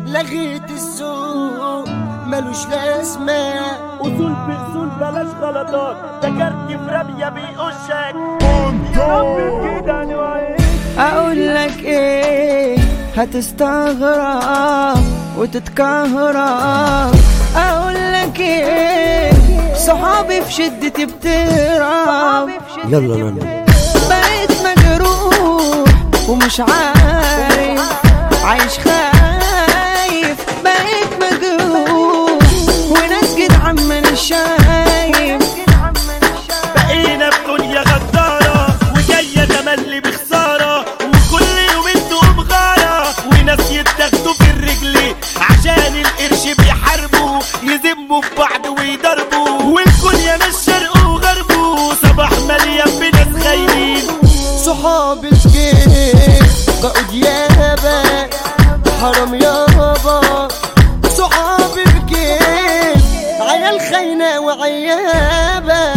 لغيت الذوق ملوش لازمة اصول باصول بلاش غلطات ده كارت في رمية بيقشك يا رب كده نوعي اقول لك ايه هتستغرب وتتكهرب اقول لك ايه صحابي في شدتي بتهرب يلا يلا بقيت مجروح ومش عارف عايش خايف بقيت مجروح وناس جدعان مانيش شايف بقينا في دنيا غدارة وجاية تملي بخسارة وكل يومين تقوم غارة وناس يتاخدوا في الرجل عشان القرش بيحاربوا يذموا في بعض ويضربوا والكل يا ناس شرق وغربه صباح مليان بناس خاينين صحاب الجيش بقوا ديابة حرام يابا صحاب الجيش عيال خاينة وعيابة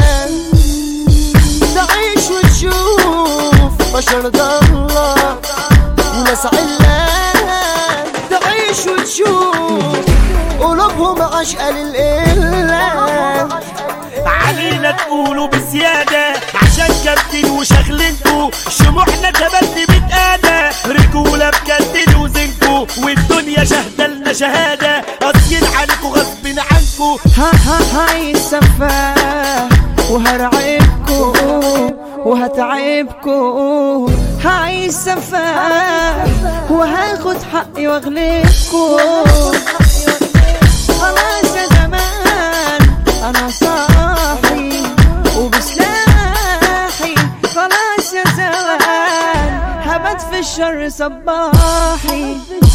تعيش وتشوف بشر ضالة وناس علان تعيش وتشوف قلوبهم عشقة للقلة علينا تقولوا بزيادة عشان كابتن وشغلنكوا شموعنا تبدي بتقادة رجولة بجد وزنكوا والدنيا شهدة لنا شهادة قاسيين عليكوا غصب عنكوا ها ها هاي السفاه وهرعبكو وهتعبكو هاي السفاه وهاخد حقي واغلبكو خلاص يا زمان انا صاحي وبسلاحي خلاص يا زمان هبت في الشر صباحي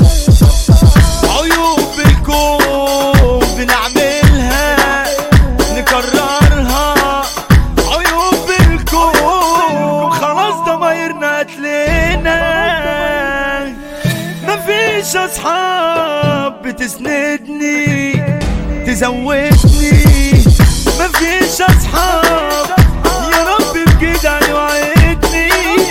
عيوب الكون بنعملها نكررها عيوب الكون خلاص ضمايرنا قتلنا مفيش اصحاب بتسندني تزودني مفيش اصحاب يا رب بكده يوعدني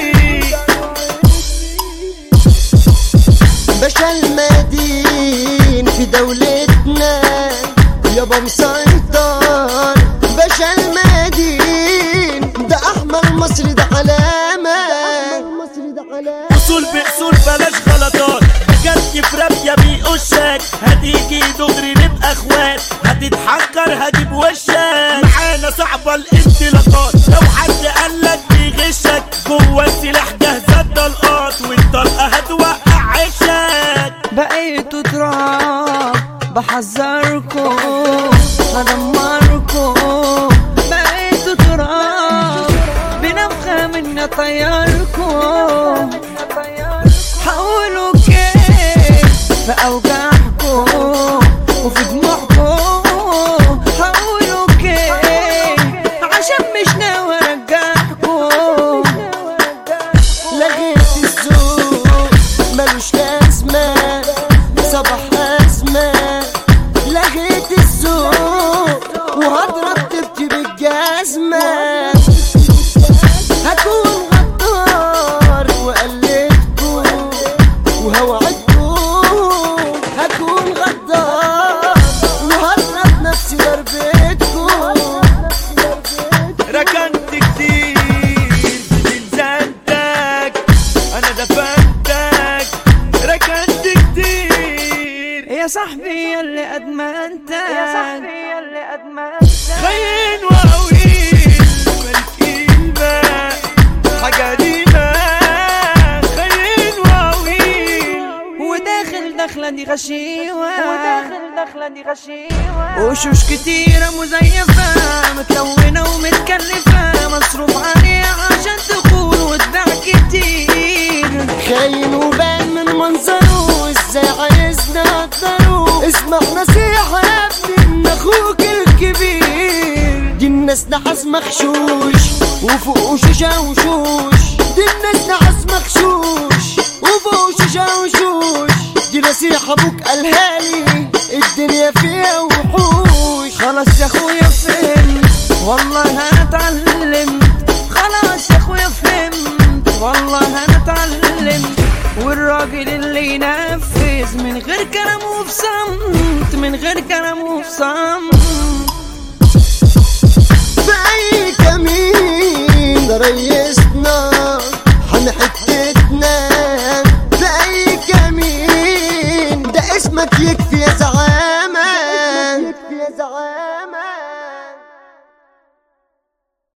باشا المدين في دولتنا يابا مسيطر باشا المدين ده احمر مصري ده علامة اصول باصول بلاش غلطات بجد في رابية بيقشك هتيجي دغري نبقى اخوات هتتحكر هجيب وشك معانا صعبة الانطلاقات لو حد قالك بيغشك جوه السلاح جاهزة الطلقات والطلقة هتوقع عشك بقيتوا تراب بحذركم هدمركم بقيتوا تراب بنفخة من طياركم حولوا كيف في أوجاعكم وفي دموعكم حولوا كيف عشان مش ناوي أرجعكم لغيت الذوق ملوش لازمة صباح أزمة لغيت الذوق وهضرب تبكي بالجزمة هكون غدار وقلدكم وهوعدكم هكون غدار وهضرب نفسي ضربتكم ركنت كتير في زنزانتك انا دفنتك ركنت كتير يا صاحبي يلي أدمنتك يا صاحبي يلي أدمنتك خاين وقويل ملك الماء حاجة قديمة خاين وقويل وداخل دخلة دي غشيوة وداخل دخلة دي غشيوة وشوش كتيرة مزيفة متلونة ومتكلفة مصروف عليها عشان تخون وتباع كتير خاين وبان من منظره ازاي عايزنا نقدره اسمع نصيحة يا ابني من اخوك الكبير دي الناس نحاس مخشوش وفوق وشوشة وشوش دي الناس نحاس مخشوش وفوق وشوشة وشوش دي نصيحة ابوك قالها لي الدنيا فيها وحوش خلاص يا اخويا فهمت والله انا اتعلمت خلاص يا اخويا فهمت والله انا اتعلمت والر الراجل اللي ينفذ من غير كلام وفي صمت من غير كلام وفي صمت في اي كمين ده ريسنا حن حتتنا في اي كمين ده اسمك يكفي يا زعان